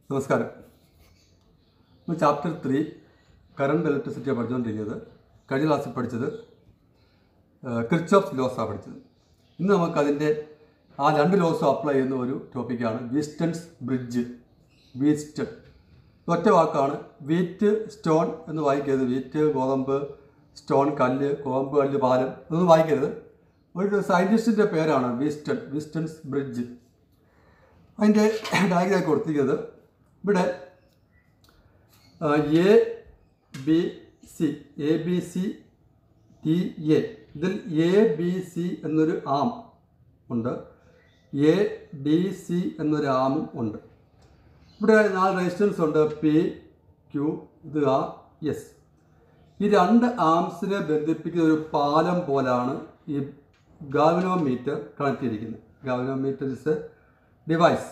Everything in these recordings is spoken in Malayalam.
നമസ്കാരം നമ്മൾ ചാപ്റ്റർ ത്രീ കറണ്ട് ഇലക്ട്രിസിറ്റിയാണ് പഠിച്ചുകൊണ്ടിരിക്കുന്നത് കഴിഞ്ഞ ക്ലാസ്സിൽ പഠിച്ചത് ക്രിച്ചോഫ് ലോസാണ് പഠിച്ചത് ഇന്ന് നമുക്കതിൻ്റെ ആ രണ്ട് ലോസും അപ്ലൈ ചെയ്യുന്ന ഒരു ടോപ്പിക്കാണ് വീസ്റ്റൺസ് ബ്രിഡ്ജ് വീസ്റ്റൺ ഒറ്റ വാക്കാണ് വീറ്റ് സ്റ്റോൺ എന്ന് വായിക്കരുത് വീറ്റ് ഗോതമ്പ് സ്റ്റോൺ കല്ല് ഗോതമ്പ് കല്ല് പാലം ഇതൊന്നും വായിക്കരുത് ഒരു സയൻറ്റിസ്റ്റിൻ്റെ പേരാണ് വീസ്റ്റൺ വീസ്റ്റൺസ് ബ്രിഡ്ജ് അതിൻ്റെ ഡയഗ്രാം കൊടുത്തിരിക്കുന്നത് ഇവിടെ A B C A B C T A ഇതിൽ എ ബി സി എന്നൊരു ആം ഉണ്ട് എ ഡി സി എന്നൊരു ആമും ഉണ്ട് ഇവിടെ നാല് റെസിസ്റ്റൻസ് ഉണ്ട് പി ക്യു ഇത് ആ എസ് ഈ രണ്ട് ആംസിനെ ബന്ധിപ്പിക്കുന്ന ഒരു പാലം പോലാണ് ഈ ഗാവനോമീറ്റർ കണക്ട് ചെയ്തിരിക്കുന്നത് galvanometer is a device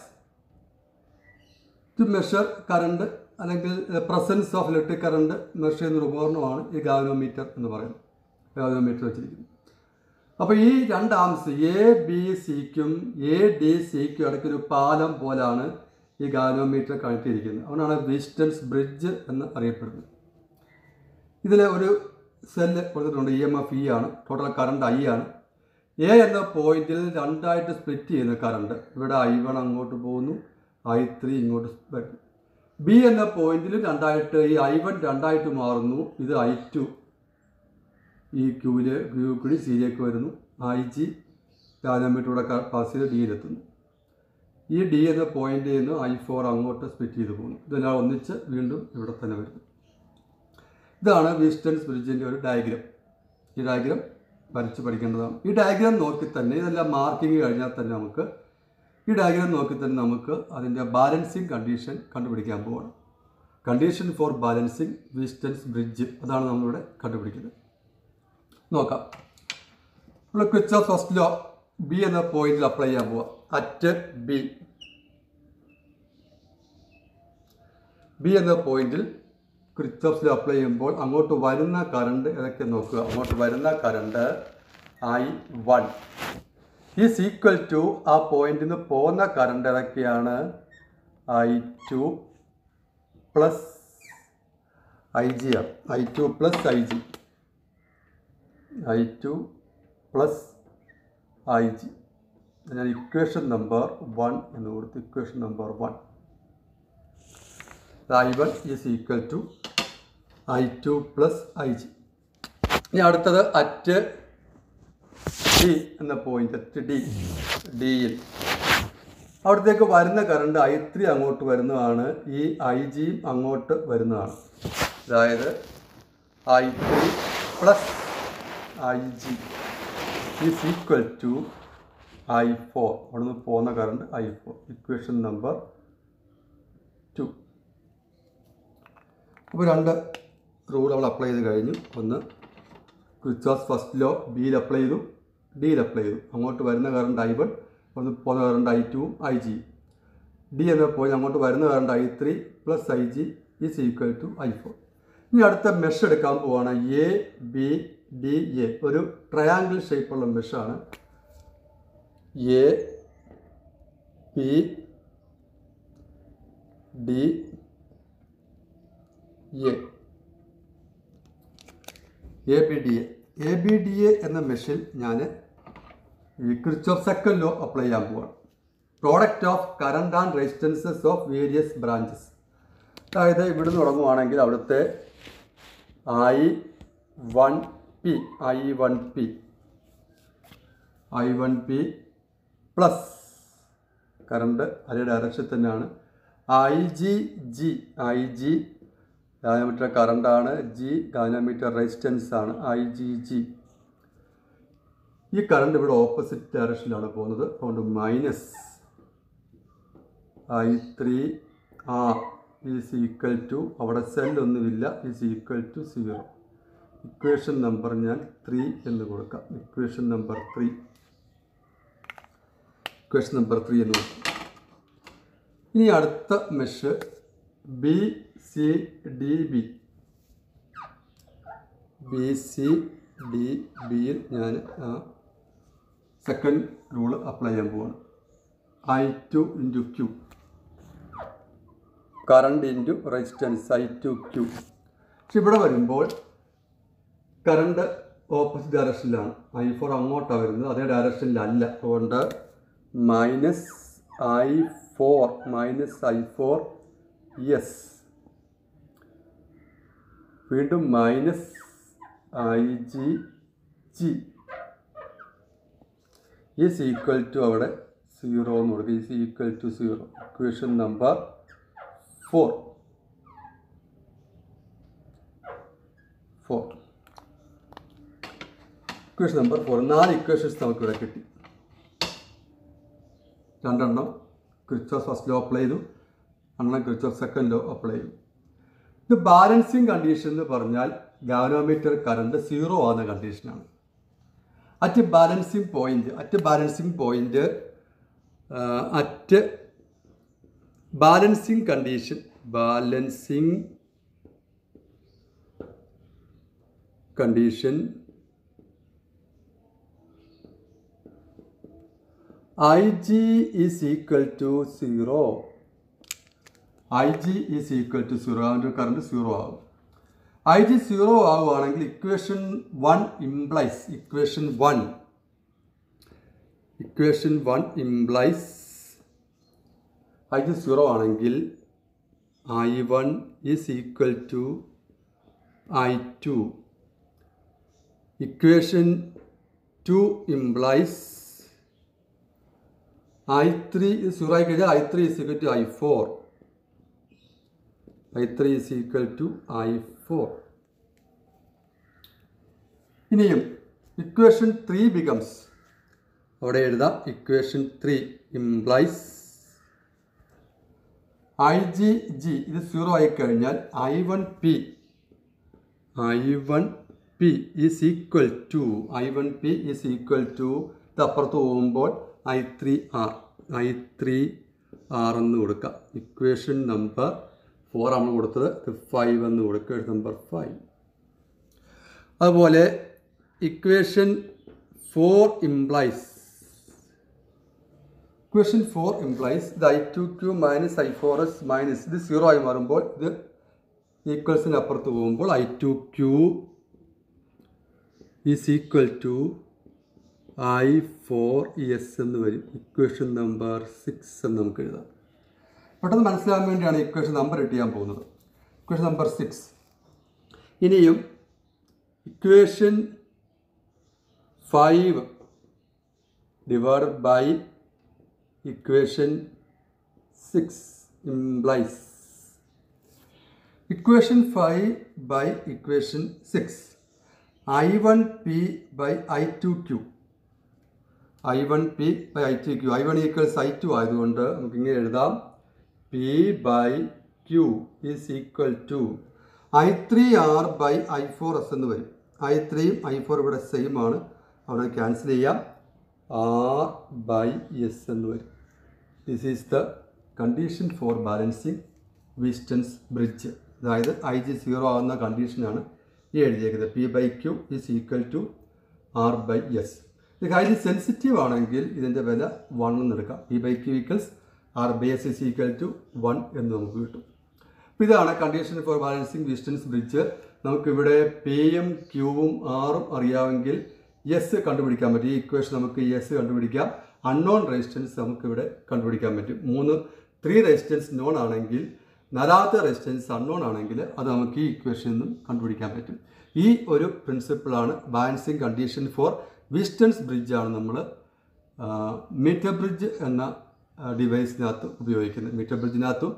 to measure current അല്ലെങ്കിൽ presence of electric current measure ചെയ്യുന്ന ഒരു ഉപകരണമാണ് ഈ ഗാവനോമീറ്റർ എന്ന് പറയുന്നത് ഗാവനോമീറ്റർ വെച്ചിരിക്കുന്നത് അപ്പോൾ ഈ രണ്ട് ആംസ് എ ബി സിക്കും എ ഡി സിക്കും ഇടയ്ക്ക് ഒരു പാലം പോലാണ് ഈ ഗാവനോമീറ്റർ കണക്ട് ചെയ്തിരിക്കുന്നത് അതുകൊണ്ടാണ് വിസ്റ്റൻസ് ബ്രിഡ്ജ് എന്ന് അറിയപ്പെടുന്നത് ഇതിൽ ഒരു സെല്ല് കൊടുത്തിട്ടുണ്ട് ഇ എം എഫ് ഇ ആണ് ടോട്ടൽ കറണ്ട് ഐ ആണ് എ എന്ന പോയിന്റിൽ രണ്ടായിട്ട് സ്പ്ലിറ്റ് ചെയ്യുന്ന കറണ്ട് ഇവിടെ ഐ വൺ അങ്ങോട്ട് പോകുന്നു ഐ ത്രീ ഇങ്ങോട്ട് വരുന്നു ബി എന്ന പോയിന്റിൽ രണ്ടായിട്ട് ഈ ഐ വൺ രണ്ടായിട്ട് മാറുന്നു ഇത് ഐ ടു ഈ ക്യൂവില് ക്യൂ കൂടി സിയിലേക്ക് വരുന്നു ഐ ജി ഡാനോമീറ്ററൂടെ പാസ് ചെയ്ത് ഡിയിലെത്തുന്നു ഈ ഡി എന്ന പോയിന്റിൽ നിന്ന് ഐ ഫോർ അങ്ങോട്ട് സ്പ്ലിറ്റ് ചെയ്ത് പോകുന്നു ഇതെല്ലാം ഒന്നിച്ച് വീണ്ടും ഇവിടെ തന്നെ വരുന്നു ഇതാണ് വീസ്റ്റൺസ് ബ്രിഡ്ജിൻ്റെ ഒരു ഡയഗ്രാം ഈ ഡയഗ്രാം വരച്ച് പഠിക്കേണ്ടതാണ് ഈ ഡയഗ്രാം നോക്കി തന്നെ ഇതെല്ലാം മാർക്കിങ് കഴിഞ്ഞാൽ തന്നെ നമുക്ക് ഈ ഡയഗ്രാം നോക്കി തന്നെ നമുക്ക് അതിൻ്റെ ബാലൻസിങ് കണ്ടീഷൻ കണ്ടുപിടിക്കാൻ പോകണം condition for balancing Wheatstone's bridge അതാണ് നമ്മളിവിടെ കണ്ടുപിടിക്കുന്നത് നോക്കാം നമ്മൾ Kirchhoff's first law B എന്ന പോയിന്റിൽ അപ്ലൈ ചെയ്യാൻ പോവാം അറ്റ് ബി ബി എന്ന പോയിന്റിൽ ക്രിച്ചോഫ്സിൽ അപ്ലൈ ചെയ്യുമ്പോൾ അങ്ങോട്ട് വരുന്ന കറണ്ട് ഏതൊക്കെ നോക്കുക അങ്ങോട്ട് വരുന്ന current I one is equal to ആ പോയിന്റിൽ നിന്ന് പോകുന്ന കറണ്ട് ഏതൊക്കെയാണ് I two plus I G ആണ് I two plus I G I two plus I G ഞാൻ ഇക്വേഷൻ നമ്പർ വൺ എന്ന് കൊടുത്ത് equation number one I one is equal to I two plus I G ഇനി അടുത്തത് അറ്റ് ഡി എന്ന പോയിന്റ് അറ്റ് ഡി ഡിയിൽ അവിടത്തേക്ക് വരുന്ന കറണ്ട് ഐ ത്രീ അങ്ങോട്ട് വരുന്നതാണ് ഈ ഐ ജിയും അങ്ങോട്ട് വരുന്നതാണ് അതായത് I three plus I G is equal to I four അവിടെ നിന്ന് പോകുന്ന current I four equation number two അപ്പോൾ രണ്ട് റൂൾ നമ്മൾ അപ്ലൈ ചെയ്ത് കഴിഞ്ഞു ഒന്ന് ക്രിച്ചോസ് ഫസ്റ്റ് ലോ ബിയിൽ അപ്ലൈ ചെയ്തു ഡിയിൽ അപ്ലൈ ചെയ്തു അങ്ങോട്ട് വരുന്ന കറണ്ട് ഐ വൺ ഒന്ന് പോകുന്ന കറണ്ട് ഐ ടുവും ഐ ജിയും ഡി എന്ന പോയി അങ്ങോട്ട് വരുന്ന current I three plus I G is equal to I four ഇനി അടുത്ത മെഷ് എടുക്കാൻ പോവാണ് എ ബി ഡി എ ഒരു ട്രയാങ്കിൾ ഷേപ്പുള്ള മെഷാണ് A B D A A B D A A B D A എന്ന മെഷീൻ ഞാൻ ഈ ക്രിച്ചോഫ് സെക്കൻഡ് ലോ അപ്ലൈ ചെയ്യാൻ പോവാണ് product of current and resistances of various branches അതായത് ഇവിടുന്ന് തുടങ്ങുവാണെങ്കിൽ അവിടുത്തെ I one P I one P I one P plus current അതേ ഡയറക്ഷൻ തന്നെയാണ് I G G I G diameter കറണ്ടാണ് ജി ഡയനാമീറ്റർ റെസിസ്റ്റൻസ് ആണ് ഐ ജി ജി ഈ കറണ്ട് ഇവിടെ ഓപ്പോസിറ്റ് ഡയറക്ഷനിലാണ് പോകുന്നത് അതുകൊണ്ട് minus I three R is equal to അവിടെ സെല്ലൊന്നുമില്ല is equal to zero equation number ഞാൻ ത്രീ എന്ന് കൊടുക്കാം equation number three equation number three എന്ന് കൊടുക്കാം ഇനി അടുത്ത mesh B C D B B C D ബിയിൽ ഞാൻ സെക്കൻഡ് റൂൾ അപ്ലൈ ചെയ്യാൻ പോവാണ് I two into Q current into resistance I two Q പക്ഷെ ഇവിടെ വരുമ്പോൾ കറണ്ട് ഓപ്പോസിറ്റ് ഡയറക്ഷനിലാണ് ഐ ഫോർ അങ്ങോട്ടാണ് വരുന്നത് അതേ ഡയറക്ഷനിലല്ല അതുകൊണ്ട് minus I four minus I four yes വീണ്ടും minus I G G is equal to അവിടെ സീറോ എന്ന് കൊടുക്കുക is equal to zero equation number four four equation number four നാല് ഇക്വേഷൻസ് നമുക്കിവിടെ കിട്ടി രണ്ടെണ്ണം ക്രിച്ചോസ് ഫസ്റ്റ് ലോ അപ്ലൈ ചെയ്തു രണ്ടെണ്ണം ക്രിച്ചോസ് സെക്കൻഡ് ലോ അപ്ലൈ ചെയ്തു ഇത് ബാലൻസിങ് കണ്ടീഷൻ എന്ന് പറഞ്ഞാൽ ഗാനോമീറ്റർ കറണ്ട് സീറോ ആകുന്ന കണ്ടീഷനാണ് at balancing point at balancing point at balancing condition balancing condition I G is equal to zero I G is equal to zero അതിൻ്റെ കറണ്ട് സീറോ ആകും ഐ ജി സീറോ ആവുകയാണെങ്കിൽ equation one implies equation one equation one implies I G zero ആണെങ്കിൽ I one is equal to I two equation two implies I three zero ആയി കഴിഞ്ഞാൽ I three is equal to I four I three is equal to I four ഇനിയും ഇക്വേഷൻ ത്രീ ബിക്കംസ് അവിടെ എഴുതാം equation three implies I G G ഇത് സീറോ ആയി കഴിഞ്ഞാൽ I one P I one P is equal to I one P is equal to ഇത് അപ്പുറത്ത് പോകുമ്പോൾ I three R I three R എന്ന് കൊടുക്കാം ഇക്വേഷൻ നമ്പർ ഫോർ ആണ് കൊടുത്തത് ഇത് ഫൈവ് എന്ന് കൊടുക്കുക നമ്പർ ഫൈവ് അതുപോലെ equation four implies equation four implies ഇത് I two Q minus I four S minus ഇത് സീറോ ആയി മാറുമ്പോൾ ഇത് ഈക്വൽസിന് അപ്പുറത്ത് പോകുമ്പോൾ I two Q is equal to I four S എന്ന് വരും ഇക്വേഷൻ നമ്പർ സിക്സ് എന്ന് നമുക്ക് എഴുതാം പെട്ടെന്ന് മനസ്സിലാകാൻ വേണ്ടിയാണ് ഇക്വേഷൻ നമ്പർ ഇട്ട് ചെയ്യാൻ പോകുന്നത് ഇക്വേഷൻ നമ്പർ സിക്സ് ഇനിയും equation five divide by equation six implies equation five by equation six I one P by I two Q I one P by I two Q I one equals I two ആയതുകൊണ്ട് നമുക്കിങ്ങനെ എഴുതാം P by Q is equal to I three R by I four S എന്ന് വരും ഐ ത്രീയും ഐ ഫോർ ഇവിടെ സെയിം ആണ് അവിടെ ക്യാൻസൽ ചെയ്യാം ആർ ബൈ എസ് എന്ന് വരും this is the condition for balancing Wheatstone's bridge അതായത് ഐ ജി സീറോ ആകുന്ന കണ്ടീഷനാണ് ഈ എഴുതിയേക്കുന്നത് P by Q is equal to R by S ഇത് ഹൈലി സെൻസിറ്റീവ് ആണെങ്കിൽ ഇതിൻ്റെ വില വൺ എന്ന് എടുക്കാം P by Q equals R by S is equal to one എന്ന് നമുക്ക് കിട്ടും അപ്പോൾ ഇതാണ് condition for balancing Wheatstone's bridge നമുക്കിവിടെ പിയും ക്യൂവും ആറും അറിയാമെങ്കിൽ എസ് കണ്ടുപിടിക്കാൻ പറ്റും ഈ ഇക്വേഷൻ നമുക്ക് എസ് കണ്ടുപിടിക്കാം അൺനോൺ റെസിസ്റ്റൻസ് നമുക്കിവിടെ കണ്ടുപിടിക്കാൻ പറ്റും മൂന്ന് ത്രീ റെസിസ്റ്റൻസ് നോൺ ആണെങ്കിൽ നാലാമത്തെ റെസിസ്റ്റൻസ് അൺനോൺ ആണെങ്കിൽ അത് നമുക്ക് ഈ ഇക്വേഷനിൽ നിന്നും കണ്ടുപിടിക്കാൻ പറ്റും ഈ ഒരു പ്രിൻസിപ്പിളാണ് ബാലൻസിങ് കണ്ടീഷൻ ഫോർ വിസ്റ്റൻസ് ബ്രിഡ്ജാണ് നമ്മൾ മീറ്റർ ബ്രിഡ്ജ് എന്ന ഡിവൈസിനകത്ത് ഉപയോഗിക്കുന്നത് മീറ്റർ ബ്രിഡ്ജിനകത്തും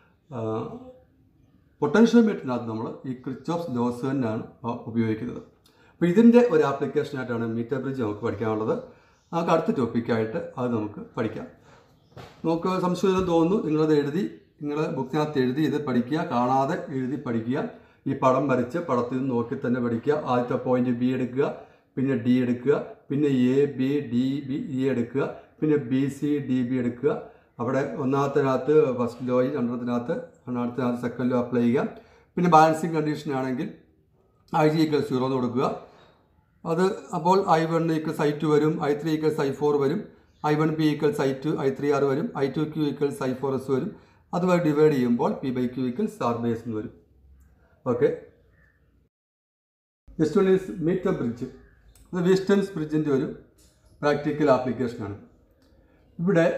പൊട്ടൻഷ്യൽ മീറ്ററിനകത്ത് നമ്മൾ ഈ ക്രിച്ചോഫ്സ് ലോസ് തന്നെയാണ് ഉപയോഗിക്കുന്നത് അപ്പോൾ ഇതിൻ്റെ ഒരു ആപ്ലിക്കേഷനായിട്ടാണ് മീറ്റർ ബ്രിഡ്ജ് നമുക്ക് പഠിക്കാനുള്ളത് നമുക്ക് അടുത്ത ടോപ്പിക്കായിട്ട് അത് നമുക്ക് പഠിക്കാം നമുക്ക് സംശയം തോന്നുന്നു നിങ്ങളത് എഴുതി നിങ്ങൾ ബുക്കിനകത്ത് എഴുതി ഇത് പഠിക്കുക കാണാതെ എഴുതി പഠിക്കുക ഈ പടം വരച്ച് പടത്തിൽ നിന്ന് നോക്കി തന്നെ പഠിക്കുക ആദ്യത്തെ പോയിന്റ് ബി എടുക്കുക പിന്നെ ഡി എടുക്കുക പിന്നെ A B D B E എടുക്കുക പിന്നെ ബി സി ഡി ബി എടുക്കുക അവിടെ ഒന്നാമത്തിനകത്ത് ഫസ്റ്റ് ലോയിൽ രണ്ടാമത്തിനകത്ത് രണ്ടാമത്തിനകത്ത് സെക്കൻഡ് ലോ അപ്ലൈ ചെയ്യുക പിന്നെ ബാലൻസിങ് കണ്ടീഷൻ ആണെങ്കിൽ ഐ ജി ഈക്വൽ സീറോ എന്ന് കൊടുക്കുക അത് അപ്പോൾ I one equals I two വരും I three equals I four വരും I one B equals I two I three R വരും I two Q equals I four S വരും അതുമായി ഡിവൈഡ് ചെയ്യുമ്പോൾ P by Q equals R by S എന്ന് വരും okay next one is metre bridge അത് വീസ്റ്റൻസ് ബ്രിഡ്ജിൻ്റെ ഒരു പ്രാക്ടിക്കൽ ആപ്ലിക്കേഷനാണ് ഇവിടെ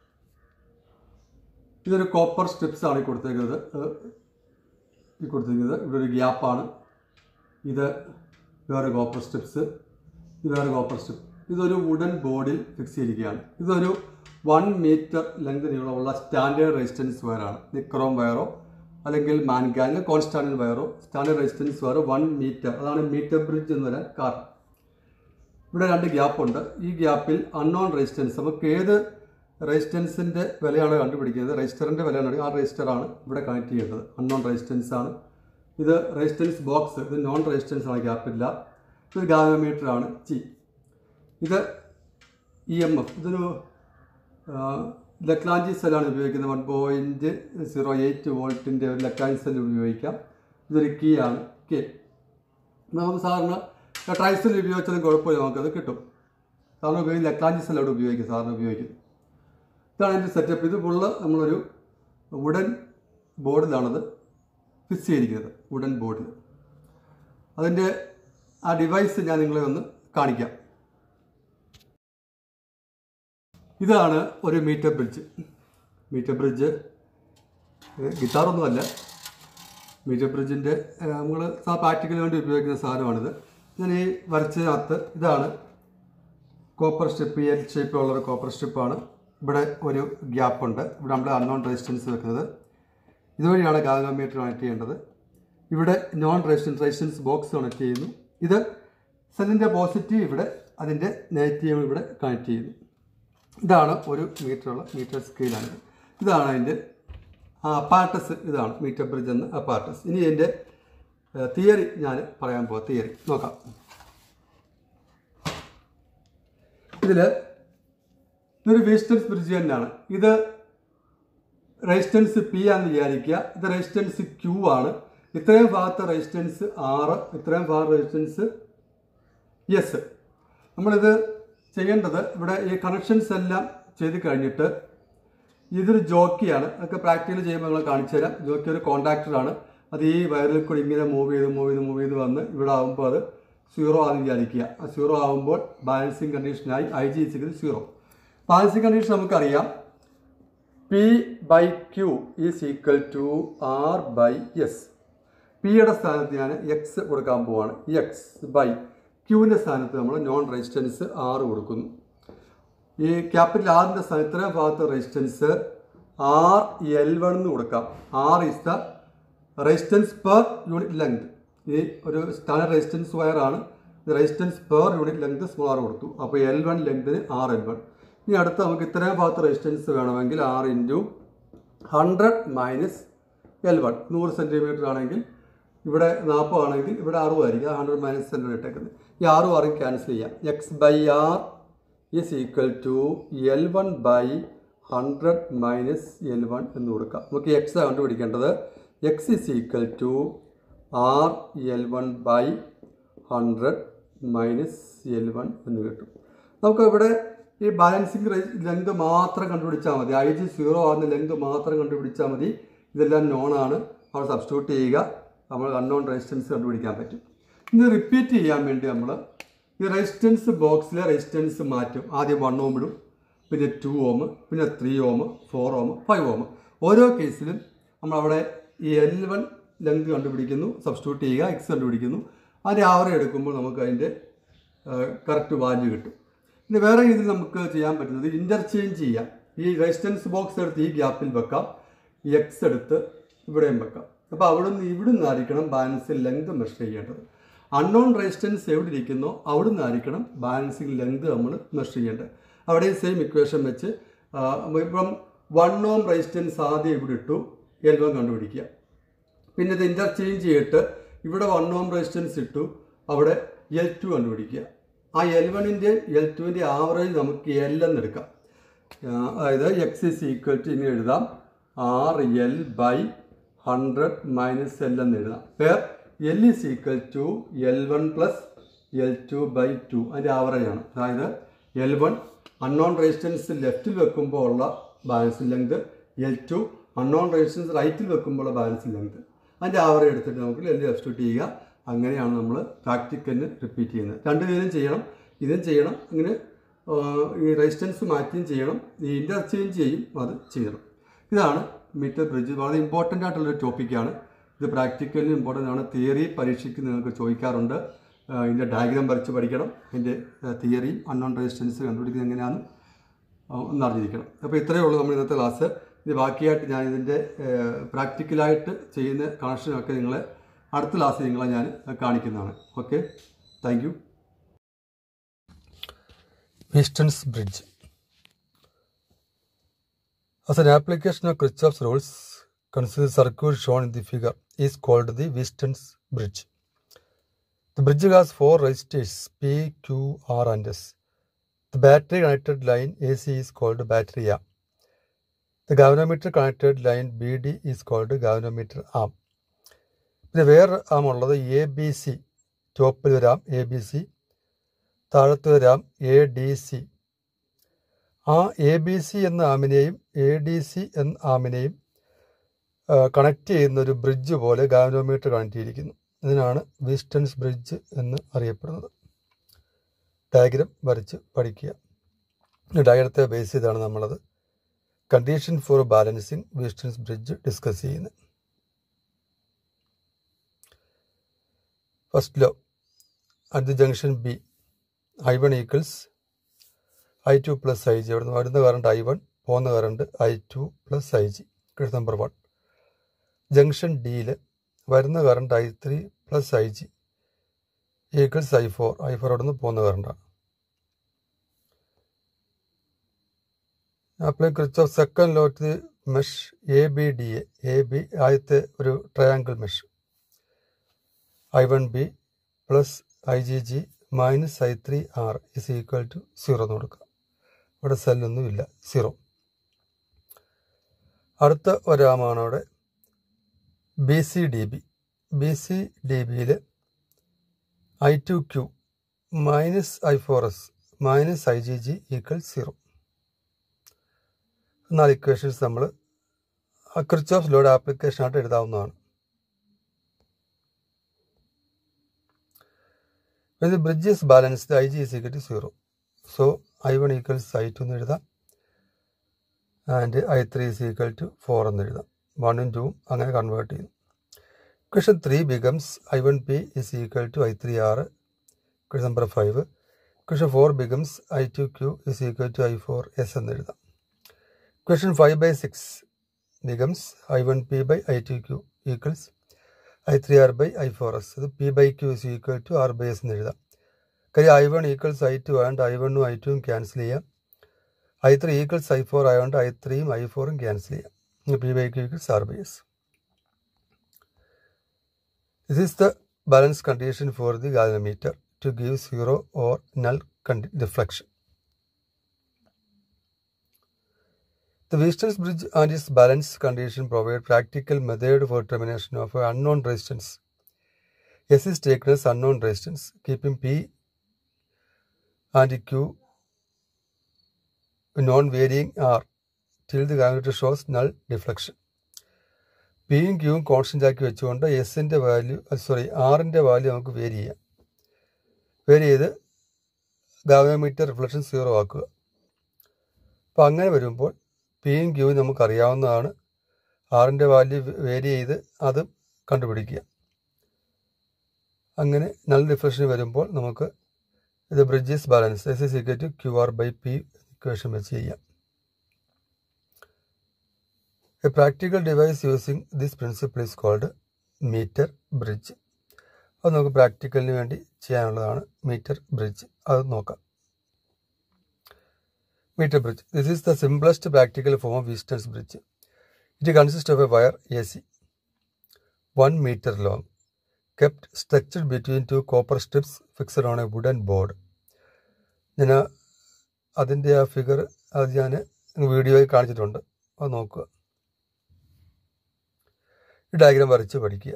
ഇതൊരു കോപ്പർ സ്ട്രിപ്സ് ആണ് ഈ കൊടുത്തേക്കുന്നത് അത് ഈ കൊടുത്തിരിക്കുന്നത് ഇവിടെ ഒരു ഗ്യാപ്പാണ് ഇത് വേറെ കോപ്പർ സ്ട്രിപ്സ് ഇത് വേറെ കോപ്പർ സ്ട്രിപ്പ് ഇതൊരു വുഡൻ ബോർഡിൽ ഫിക്സ് ചെയ്തിരിക്കുകയാണ് ഇതൊരു വൺ മീറ്റർ ലെങ്ത് നീളമുള്ള സ്റ്റാൻഡേർഡ് റെസിസ്റ്റൻസ് വയറാണ് നിക്രോം വയറോ അല്ലെങ്കിൽ മാൻഗാനിലെ കോൺസ്റ്റാൻഡൻ വയറോ സ്റ്റാൻഡേർഡ് റെസിസ്റ്റൻസ് വയറോ വൺ മീറ്റർ അതാണ് മീറ്റർ ബ്രിഡ്ജ് എന്ന് വരാൻ കാരണം ഇവിടെ രണ്ട് ഗ്യാപ്പുണ്ട് ഈ ഗ്യാപ്പിൽ അൺനോൺ റെസിസ്റ്റൻസ് നമുക്ക് ഏത് റെസിസ്റ്റൻസിൻ്റെ വിലയാണ് കണ്ടുപിടിക്കുന്നത് രജിസ്റ്ററിൻ്റെ വിലയാണ് ആ രജിസ്റ്ററാണ് ഇവിടെ കണക്ട് ചെയ്യേണ്ടത് അൺനോൺ റെസിസ്റ്റൻസ് ആണ് ഇത് റെസിസ്റ്റൻസ് ബോക്സ് ഇത് നോൺ റെസിസ്റ്റൻസ് ആണ് ഗ്യാപ്പില്ല ഇത് ഗാനോമീറ്റർ ആണ് ജി ഇത് ഇ എം എഫ് ഇതൊരു ലക്ലാഞ്ചി സെല്ലാണ് ഉപയോഗിക്കുന്നത് വൺ പോയിൻറ്റ് സീറോ എയ്റ്റ് വോൾട്ടിൻ്റെ ഒരു ലക്ലാഞ്ചി സെൽ ഉപയോഗിക്കാം ഇതൊരു കീ ആണ് കെ നമുക്ക് സാറിന് ട്രൈസൽ ഉപയോഗിച്ചാലും കുഴപ്പമില്ല നമുക്കത് കിട്ടും സാറിന് ഉപയോഗിക്കും ലക്ലാഞ്ചി സെൽ അവിടെ ഉപയോഗിക്കും സാറിന് ഉപയോഗിക്കും ഇതാണ് എൻ്റെ സെറ്റപ്പ് ഇത് ഫുള്ള് നമ്മളൊരു വുഡൻ ബോർഡിലാണത് ഫിക്സ് ചെയ്തിരിക്കുന്നത് വുഡൻ ബോർഡിൽ അതിൻ്റെ ആ ഡിവൈസ് ഞാൻ നിങ്ങളെ ഒന്ന് കാണിക്കാം ഇതാണ് ഒരു മീറ്റർ ബ്രിഡ്ജ് മീറ്റർ ബ്രിഡ്ജ് ഗിറ്റാറൊന്നുമല്ല മീറ്റർ ബ്രിഡ്ജിൻ്റെ നമ്മൾ പ്രാക്ടിക്കലിന് വേണ്ടി ഉപയോഗിക്കുന്ന സാധനമാണിത് ഞാൻ ഈ വരച്ചതിനകത്ത് ഇതാണ് കോപ്പർ സ്ട്രിപ്പ് എൽ ഷേപ്പിലുള്ള ഒരു കോപ്പർ സ്ട്രിപ്പാണ് ഇവിടെ ഒരു ഗ്യാപ്പ് ഉണ്ട് ഇവിടെ നമ്മൾ അൺനോൺ റെസിസ്റ്റൻസ് വെക്കുന്നത് ഇതുവഴിയാണ് ഗാഗോമീറ്റർ കണക്ട് ചെയ്യേണ്ടത് ഇവിടെ known resistance resistance box connect ചെയ്യുന്നു ഇത് സെല്ലിൻ്റെ പോസിറ്റീവ് ഇവിടെ അതിൻ്റെ നെഗറ്റീവ് ഇവിടെ കണക്ട് ചെയ്യുന്നു ഇതാണ് ഒരു മീറ്ററുള്ള മീറ്റർ സ്കെയിലാണിത് ഇതാണ് അതിൻ്റെ അപ്പാർട്ടസ് ഇതാണ് മീറ്റർ ബ്രിഡ്ജ് എന്ന അപ്പാർട്ടസ് ഇനി ഇതിൻ്റെ തിയറി ഞാൻ പറയാൻ പോകാം തിയറി നോക്കാം ഇതിൽ ഇതൊരു റെസിസ്റ്റൻസ് ബ്രിഡ്ജ് തന്നെയാണ് ഇത് റെസിസ്റ്റൻസ് പി ആണെന്ന് വിചാരിക്കുക ഇത് റെസിസ്റ്റൻസ് ക്യൂ ആണ് ഇത്രയും ഭാഗത്ത് റെസിസ്റ്റൻസ് ആറ് ഇത്രയും ഭാഗം റെസിസ്റ്റൻസ് എസ് നമ്മളിത് ചെയ്യേണ്ടത് ഇവിടെ ഈ കണക്ഷൻസ് എല്ലാം ചെയ്ത് കഴിഞ്ഞിട്ട് ഇതൊരു ജോക്കിയാണ് അതൊക്കെ പ്രാക്ടിക്കൽ ചെയ്യുമ്പോൾ നിങ്ങൾ കാണിച്ചു തരാം ജോക്കി ഒരു കോൺടാക്ടറാണ് അത് ഈ വയറിൽ കൂടി ഇങ്ങനെ മൂവ് ചെയ്ത് മൂവ് ചെയ്ത് മൂവ് ചെയ്ത് വന്ന് ഇവിടെ ആകുമ്പോൾ അത് സീറോ ആണെന്ന് വിചാരിക്കുക ആ സീറോ ആകുമ്പോൾ ബാലൻസിങ് കണ്ടീഷനായി I G is equal zero balancing condition നമുക്കറിയാം P by Q is equal to R by S പിയുടെ സ്ഥാനത്ത് ഞാൻ എക്സ് കൊടുക്കാൻ പോവാണ് എക്സ് ബൈ ക്യൂവിൻ്റെ സ്ഥാനത്ത് നമ്മൾ നോൺ റെസിസ്റ്റൻസ് ആറ് കൊടുക്കുന്നു ഈ ക്യാപിറ്റൽ ആറിൻ്റെ സ്ഥാനത്ത് ഇത്രയും ഭാഗത്ത് റെസിസ്റ്റൻസ് ആർ എൽ വൺ എന്ന് കൊടുക്കാം R is the resistance per unit length ഈ ഒരു സ്റ്റാൻഡേർഡ് റെസിസ്റ്റൻസ് വയറാണ് resistance per unit length small R കൊടുത്തു അപ്പോൾ എൽ വൺ ലെങ്തിന് ആർ എൽ വൺ ഇനി അടുത്ത് നമുക്ക് ഇത്രയും ഭാഗത്ത് റെസിസ്റ്റൻസ് വേണമെങ്കിൽ R into hundred minus L one നൂറ് സെൻറ്റിമീറ്റർ ആണെങ്കിൽ ഇവിടെ നാൽപ്പതാണെങ്കിൽ ഇവിടെ അറുപതായിരിക്കും ഹൺഡ്രഡ് മൈനസ് സെൻറ്റർ ഇട്ടേക്കുന്നത് ഈ ആറും ആറും ക്യാൻസൽ ചെയ്യാം X by R is equal to L one by hundred minus L one എന്ന് കൊടുക്കാം നമുക്ക് എക്സ് കണ്ടുപിടിക്കേണ്ടത് X is equal to R L one by hundred minus L one എന്ന് കിട്ടും നമുക്ക് ഇവിടെ ഈ ബാലൻസിങ് ലെങ്ത് മാത്രം കണ്ടുപിടിച്ചാൽ മതി ഐ ജി സീറോ ആകുന്ന ലെങ്ത് മാത്രം കണ്ടുപിടിച്ചാൽ മതി ഇതെല്ലാം നോൺ ആണ് അവിടെ സബ്സ്റ്റിറ്റ്യൂട്ട് ചെയ്യുക നമ്മൾ അൺനോൺ റെസിസ്റ്റൻസ് കണ്ടുപിടിക്കാൻ പറ്റും ഇന്ന് റിപ്പീറ്റ് ചെയ്യാൻ വേണ്ടി നമ്മൾ ഈ റെസിസ്റ്റൻസ് ബോക്സിലെ റെസിസ്റ്റൻസ് മാറ്റും ആദ്യം വൺ ഓം ഇടും പിന്നെ ടു ഓം പിന്നെ three ohm four ohm five ohm ഓരോ കേസിലും നമ്മൾ അവിടെ ഈ എൽ വൺ ലെങ്ത് കണ്ടുപിടിക്കുന്നു സബ്സ്റ്റിറ്റ്യൂട്ട് ചെയ്യുക എക്സ് കണ്ടുപിടിക്കുന്നു അതിൻ്റെ ആവറേജ് എടുക്കുമ്പോൾ നമുക്ക് അതിൻ്റെ കറക്റ്റ് വാല്യൂ കിട്ടും പിന്നെ വേറെ രീതിയിൽ നമുക്ക് ചെയ്യാൻ പറ്റുന്നത് ഇൻ്റർചേഞ്ച് ചെയ്യാം ഈ റെസിസ്റ്റൻസ് ബോക്സ് എടുത്ത് ഈ ഗ്യാപ്പിൽ വെക്കാം എക്സ് എടുത്ത് ഇവിടെയും വെക്കാം അപ്പോൾ അവിടെ നിന്ന് ഇവിടെ നിന്നായിരിക്കണം ബാലൻസിങ് ലെങ്ത് മെഷർ ചെയ്യേണ്ടത് അൺനോൺ റെസിസ്റ്റൻസ് എവിടെ ഇരിക്കുന്നോ അവിടെ നിന്നായിരിക്കണം ബാലൻസിങ് ലെങ്ത് നമ്മൾ മെഷർ ചെയ്യേണ്ടത് അവിടെയും സെയിം ഇക്വേഷൻ വെച്ച് ആ, ഇപ്പം വൺ ഓം റെസിസ്റ്റൻസ് ആദ്യം ഇവിടെ ഇട്ടു എൽ വൺ കണ്ടുപിടിക്കുക പിന്നെ ഇത് ഇൻ്റർചേഞ്ച് ചെയ്തിട്ട് ഇവിടെ വൺ ഓം റെസിസ്റ്റൻസ് ഇട്ടു അവിടെ എൽ ടു കണ്ടുപിടിക്കുക ആ എൽ വണ്ണിൻ്റെ എൽ ടുവിൻ്റെ ആവറേജ് നമുക്ക് എൽ എന്ന് എടുക്കാം ആ, അതായത് എക്സ് ഇസ് ഈക്വൽ ടു ഇങ്ങനെ എഴുതാം R L by hundred minus L എന്ന് എഴുതാം where L is equal to L one plus L two by two അതിൻ്റെ ആവറേജ് ആണ് അതായത് എൽ വൺ അൺനോൺ റെസിസ്റ്റൻസ് ലെഫ്റ്റിൽ വെക്കുമ്പോൾ ഉള്ള balance length L two unknown resistance റൈറ്റിൽ വെക്കുമ്പോൾ ബാലൻസ് ലെങ്ത് അതിൻ്റെ ആവറേജ് എടുത്തിട്ട് നമുക്ക് ലെല്ല് സബ്സ്റ്റിറ്റ്യൂട്ട് ചെയ്യുക അങ്ങനെയാണ് നമ്മൾ പ്രാക്ടിക്കലിന് റിപ്പീറ്റ് ചെയ്യുന്നത് രണ്ട് പേരും ചെയ്യണം ഇതും ചെയ്യണം ഇങ്ങനെ ആ, ഈ റെസിസ്റ്റൻസ് മാറ്റുകയും ചെയ്യണം ഈ ഇൻ്റർചേഞ്ച് ചെയ്യും അത് ചെയ്യണം ഇതാണ് മീറ്റർ ബ്രിഡ്ജ് വളരെ ഇമ്പോർട്ടൻ്റ് ആയിട്ടുള്ളൊരു ടോപ്പിക്കാണ് ഇത് പ്രാക്ടിക്കലിന് ഇമ്പോർട്ടൻ്റ് ആണ് തിയറി പരീക്ഷയ്ക്ക് നിങ്ങൾക്ക് ചോദിക്കാറുണ്ട് ആ, ഇതിൻ്റെ ഡയഗ്രാം വരച്ച് പഠിക്കണം ഇതിൻ്റെ തിയറിയും അൺനോൺ റെസിസ്റ്റൻസ് കണ്ടുപിടിക്കുന്നത് എങ്ങനെയാണെന്ന് ആ, ഒന്ന് അറിഞ്ഞിരിക്കണം അപ്പോൾ ഇത്രയേ ഉള്ളൂ നമ്മൾ ഇന്നത്തെ ക്ലാസ് ഇത് ബാക്കിയായിട്ട് ഞാൻ ഇതിൻ്റെ പ്രാക്ടിക്കലായിട്ട് ചെയ്യുന്ന കണക്ഷനൊക്കെ നിങ്ങളെ അടുത്ത ക്ലാസ്സിൽ നിങ്ങളെ ഞാൻ കാണിക്കുന്നതാണ് okay thank you Wheaton's bridge. As an application of Kirchhoff's rules, consider the circuit shown in the figure is called the Wheaton's bridge. The bridge has four resistors P, Q, R, and S. The battery connected line AC is called battery arm. The galvanometer connected line BD is called galvanometer arm. പിന്നെ വേറെ ആം ഉള്ളത് എ ബി സി ടോപ്പിൽ ഒരു ആം എ ബി സി താഴത്തെ ഒരു ആം എ ഡി സി ആ എ ബി സി എന്ന ആമിനെയും എ ഡി സി എന്ന ആമിനെയും കണക്ട് ചെയ്യുന്ന ഒരു ബ്രിഡ്ജ് പോലെ ഗാവനോമീറ്റർ കണക്ട് ചെയ്തിരിക്കുന്നു ഇതിനാണ് വിസ്റ്റൻസ് ബ്രിഡ്ജ് എന്ന് അറിയപ്പെടുന്നത് ഡയഗ്രം വരച്ച് പഠിക്കുക ഈ ഡയഗ്രത്തെ ബേസ് ചെയ്താണ് നമ്മളത് condition for balancing Wheatstone's bridge discuss ചെയ്യുന്നത് first law at the junction B I one equals I two plus I G അവിടുന്ന് വരുന്ന കറണ്ട് ഐ വൺ പോകുന്ന current I two plus I G quest number one junction ഡിയിൽ വരുന്ന current I three plus I G equals I four I four അവിടുന്ന് പോകുന്ന കറണ്ടാണ് apply Kirchhoff second law to the mesh A B D A A B ആദ്യത്തെ ഒരു triangle mesh I one B plus I G G minus I three R is equal to zero എന്ന് കൊടുക്കുക ഇവിടെ സെല്ലൊന്നുമില്ല സീറോ അടുത്ത ഒരാമാണ് അവിടെ B C D B B C D ബിയിൽ I two Q minus I four S minus I G G equal zero നാല് ഇക്വേഷൻസ് നമ്മൾ ക്രിച്ച് ഓഫ് ലോഡ് ആപ്ലിക്കേഷനായിട്ട് എഴുതാവുന്നതാണ് When the bridge is balanced, Ig is equal to 0. So, I1 equals I2 എന്ന് എഴുതാം and I three is equal to four എന്ന് എഴുതാം വണ്ണും ടൂവും അങ്ങനെ കൺവേർട്ട് ചെയ്യും question three becomes I one P is equal to I three R question number five question four becomes I two Q is equal to I four S എന്ന് എഴുതാം question five by six becomes I one P by I two Q equals I three R by I four S ഇത് P by Q is equal to R by S എന്ന് എഴുതാം കാര്യം I one equals I two ആയതുകൊണ്ട് ഐ വണ്ണും ഐ ടുവും ക്യാൻസൽ ചെയ്യാം I three equals I four ആയതുകൊണ്ട് ഐ ത്രീയും ഐ ഫോറും ക്യാൻസൽ ചെയ്യാം P by Q equals R by S this is the balance condition for the galvanometer to give zero or null reflection The Wheaton's bridge and its balance condition provide practical method for determination of an unknown resistance. S is taken as unknown resistance, keeping P and Q non-varying R till the calculator shows null deflection. പിയും ക്യൂവും കോൺസ്റ്റൻ്റ് ആക്കി വെച്ചുകൊണ്ട് എസിൻ്റെ വാല്യൂ സോറി ആറിൻ്റെ വാല്യൂ നമുക്ക് വേരി ചെയ്യാം വേരി ചെയ്ത് ഗാവനോമീറ്റർ റിഫ്ലക്ഷൻ സീറോ ആക്കുക അപ്പോൾ അങ്ങനെ വരുമ്പോൾ പിയും ക്യൂവും നമുക്കറിയാവുന്നതാണ് ആറിൻ്റെ വാല്യൂ വേരി ചെയ്ത് അത് കണ്ടുപിടിക്കുക അങ്ങനെ നൾ ഡിഫ്ലക്ഷൻ വരുമ്പോൾ നമുക്ക് ഇത് bridges balance S is equal to Q R by P equation വെച്ച് ചെയ്യാം a practical device using this principle is called meter bridge അത് നമുക്ക് പ്രാക്ടിക്കലിന് വേണ്ടി ചെയ്യാനുള്ളതാണ് മീറ്റർ ബ്രിഡ്ജ് അത് നോക്കാം meter bridge. This is the simplest practical form of Wheaton's bridge. It consists of a wire AC, one meter long, kept structured between two copper strips fixed on a wooden board. ഞാൻ അതിൻ്റെ ആ ഫിഗർ അത് ഞാൻ വീഡിയോയിൽ കാണിച്ചിട്ടുണ്ട് അത് നോക്കുക ഈ ഡയഗ്രാം വരച്ച് പഠിക്കുക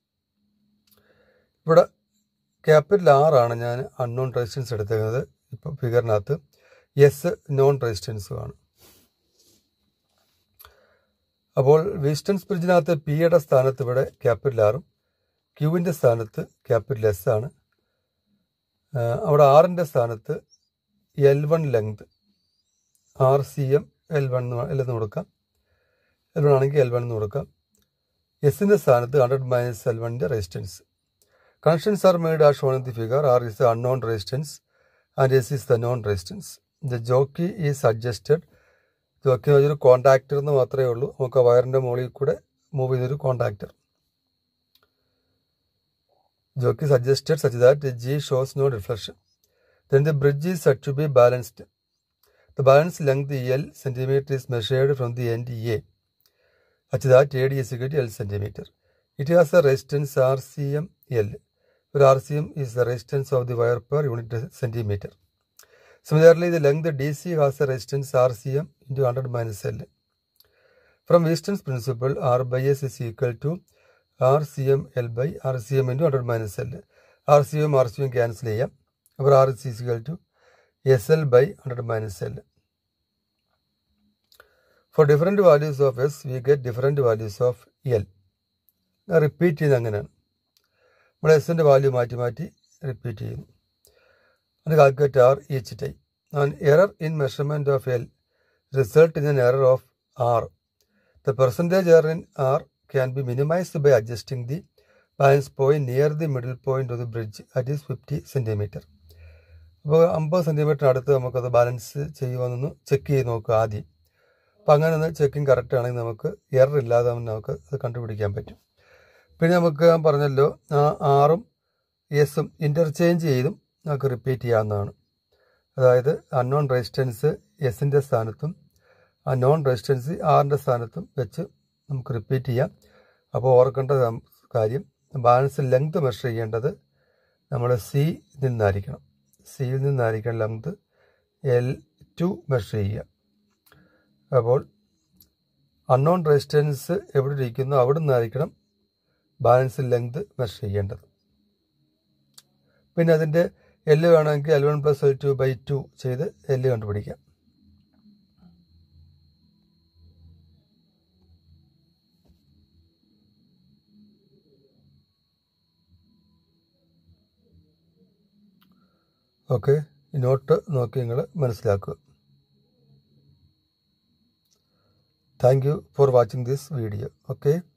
ഇവിടെ ക്യാപിറ്റൽ ആറാണ് ഞാൻ അൺനോൺ റെസിസ്റ്റൻസ് എടുത്തേക്കുന്നത് ഇപ്പോൾ ഫിഗറിനകത്ത് എസ് നോൺ റെസിസ്റ്റൻസുമാണ് അപ്പോൾ വീസ്റ്റൺസ് ബ്രിഡ്ജിനകത്ത് പിയുടെ സ്ഥാനത്ത് ഇവിടെ ക്യാപിറ്റൽ ആറും ക്യൂവിൻ്റെ സ്ഥാനത്ത് ക്യാപിറ്റൽ എസ് ആണ് ആ, അവിടെ ആറിൻ്റെ സ്ഥാനത്ത് L one length R C M L one L എന്ന് കൊടുക്കാം എൽ വൺ ആണെങ്കിൽ എൽ വൺ എന്ന് കൊടുക്കാം എസിൻ്റെ സ്ഥാനത്ത് ഹൺഡ്രഡ് മൈനസ് എൽ വണ്ണിൻ്റെ resistance connections are made are shown in the figure R is the unknown resistance and S is the known resistance the jockey is adjusted jockey എന്ന് പറഞ്ഞൊരു കോണ്ടാക്ടർ എന്ന് മാത്രമേ ഉള്ളൂ നമുക്ക് ആ വയറിൻ്റെ മുകളിൽ കൂടെ മൂവ് ചെയ്തൊരു contactor jockey is adjusted such that the G shows no reflection. Then the bridge is said to be balanced. The balance length L centimeter is measured from the end A such that AD is equal to L centimeter. It has a resistance RCM L, where RCM is the resistance of the wire per unit centimeter. Similarly, the length DC has a resistance RCM into 100 minus L. From Easton's principle, R by S is equal to R C M L by R C M into hundred minus L R C M R C M cancel ചെയ്യാം അപ്പോൾ ആർ സി സിക്കൽ to S L by hundred minus L for different values of S we get different values of L repeat ചെയ്യുന്നത് അങ്ങനെയാണ് നമ്മൾ എസിൻ്റെ വാല്യൂ മാറ്റി മാറ്റി റിപ്പീറ്റ് ചെയ്യുന്നു അത് calculate R each time and error in measurement of L result in an error of R the percentage error in R can be minimized by adjusting the balance point near the middle point of the bridge that is 50 centimeter അപ്പോൾ അമ്പത് സെൻറ്റിമീറ്റർ അടുത്ത് നമുക്കത് ബാലൻസ് ചെയ്യുമെന്നൊന്ന് ചെക്ക് ചെയ്ത് നോക്കുക ആദ്യം അപ്പം അങ്ങനെ ഒന്ന് ചെക്കിങ് കറക്റ്റ് ആണെങ്കിൽ നമുക്ക് എറർ ഇല്ലാതെ നമുക്ക് അത് കണ്ടുപിടിക്കാൻ പറ്റും പിന്നെ നമുക്ക് ഞാൻ പറഞ്ഞല്ലോ ആ ആറും എസും ഇൻ്റർചേഞ്ച് ചെയ്തും നമുക്ക് റിപ്പീറ്റ് ചെയ്യാവുന്നതാണ് അതായത് അൺനോൺ റെസിസ്റ്റൻസ് എസിൻ്റെ സ്ഥാനത്തും ആ നോൺ റെസിസ്റ്റൻസ് ആറിൻ്റെ സ്ഥാനത്തും വെച്ച് നമുക്ക് റിപ്പീറ്റ് ചെയ്യാം അപ്പോൾ ഓർക്കേണ്ട കാര്യം ബാലൻസ് ലെങ്ത് മെഷർ ചെയ്യേണ്ടത് നമ്മൾ സി നിന്നായിരിക്കണം സിയിൽ നിന്നായിരിക്കണം ലെങ്ത് എൽ ടു മെഷർ ചെയ്യുക അപ്പോൾ അൺനോൺ റെസിസ്റ്റൻസ് എവിടെ ഇരിക്കുന്നു അവിടെ നിന്നായിരിക്കണം ബാലൻസ് ലെങ്ത് മെഷർ ചെയ്യേണ്ടത് പിന്നെ അതിൻ്റെ എല്ല് വേണമെങ്കിൽ L one plus L two by two ചെയ്ത് എല്ല് കണ്ടുപിടിക്കാം ഓക്കെ ഈ നോട്ട് നോക്കി നിങ്ങൾ മനസ്സിലാക്കുക thank you for watching this video okay